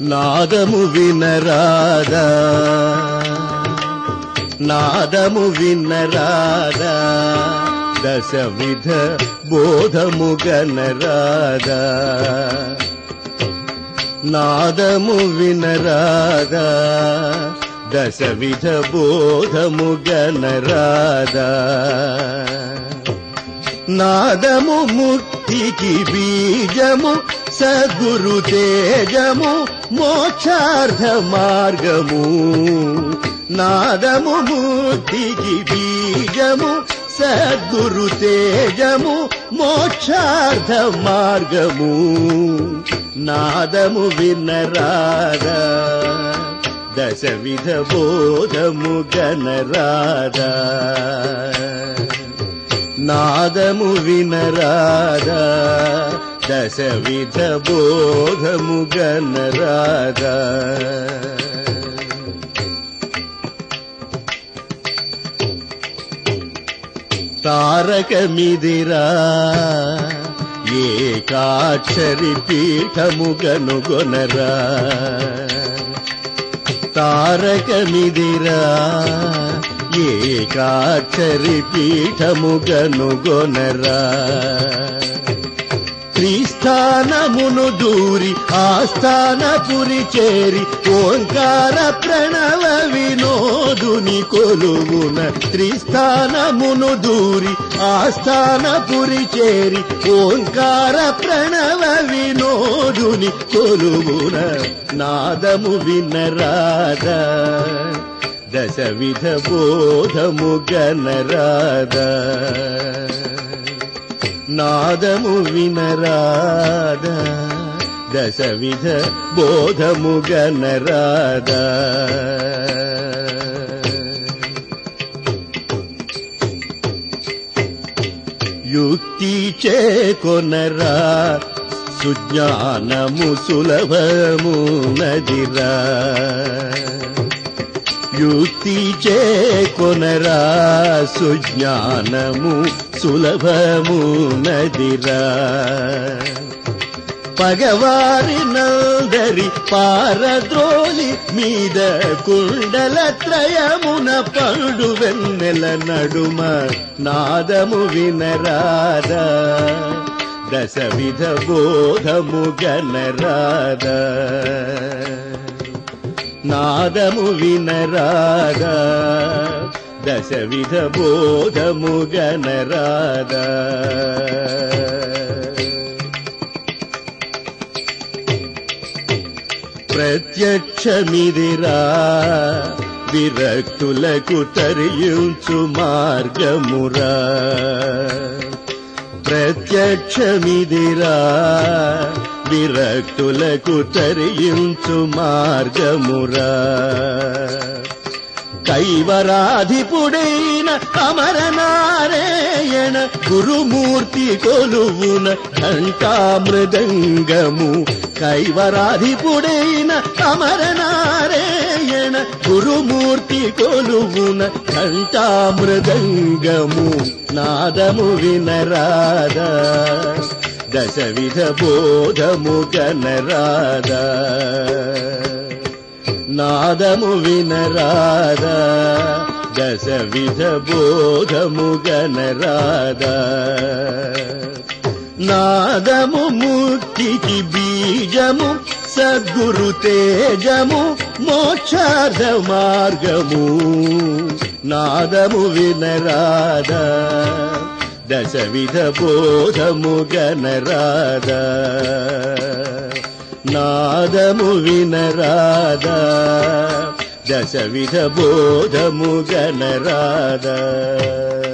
నాదము వినరాదా నాదము వినరాదా దశ విధ బోధము గనరాదా నాదము వినరాదా దశ విధ బోధము గనరాదా నాదము ముక్తికి బీజము సద్గురు తేజము మోక్షార్థ మార్గము నాదము ముక్తికి బీజము సద్గురు తేజము మోక్షార్థ మార్గము నాదము వినరాదా దశ విధ బోధము గనరాదా నాదము వినరాదా దశ విధ బోధము గనరాదా తారకమిదిరా ఏకాక్షరి పీఠము గనుగొనరా తారకమిదిరా ఏకాక్షరి పీఠము గనుగొనరా త్రిస్థానమును దూరి ఆస్థానపురి చేరి ఓంకార ప్రణవ వినోదుని కొలువున త్రిస్థానమును దూరి ఆస్థానపురి చేరి ఓంకార ప్రణవ వినోదుని కొలువున నాదము వినరాదా దశ విధ బోధము గనరాదా నాదము వినరాదా దశ విధ బోధము గనరాదా యుక్తి చేకొనరా సుజ్ఞానము సులభము నదిరా యుక్తి చేకొనరా సుజ్ఞానము సులభము నదిరా పగవారి నందరి పారద్రోలి మీద కుండల త్రయమున పండు వెన్నెల నడుమ నాదము వినరాదా దశ విధ బోధము గనరాదా నాదము వినరాదా దశ విధ బోధము గనరాదా ప్రత్యక్షమిదిరా విరక్తులకు తరియుంచు మార్గమురా ప్రత్యక్షమిదిరా విరక్తులకు తరియుంచు మార్గమురా కైవరాధిపుడైన అమరనారాయణ గురుమూర్తి కొలువున ఘంటామృదంగము కైవరాధిపుడైన అమరనారాయణ గురుమూర్తి కొలువున ఘంటామృదంగము నాదము వినరాదా దశ విధ బోధము గనరాదా నాదము వినరాదా దశ విధ బోధము గనరాదా నాదము ముక్తికి బీజము సద్గురు తేజము మోక్షార్థ మార్గము నాదము వినరాదా దశ విధ బోధము గనరాదా నాదము వినరాదా దశ విధ బోధము గనరాదా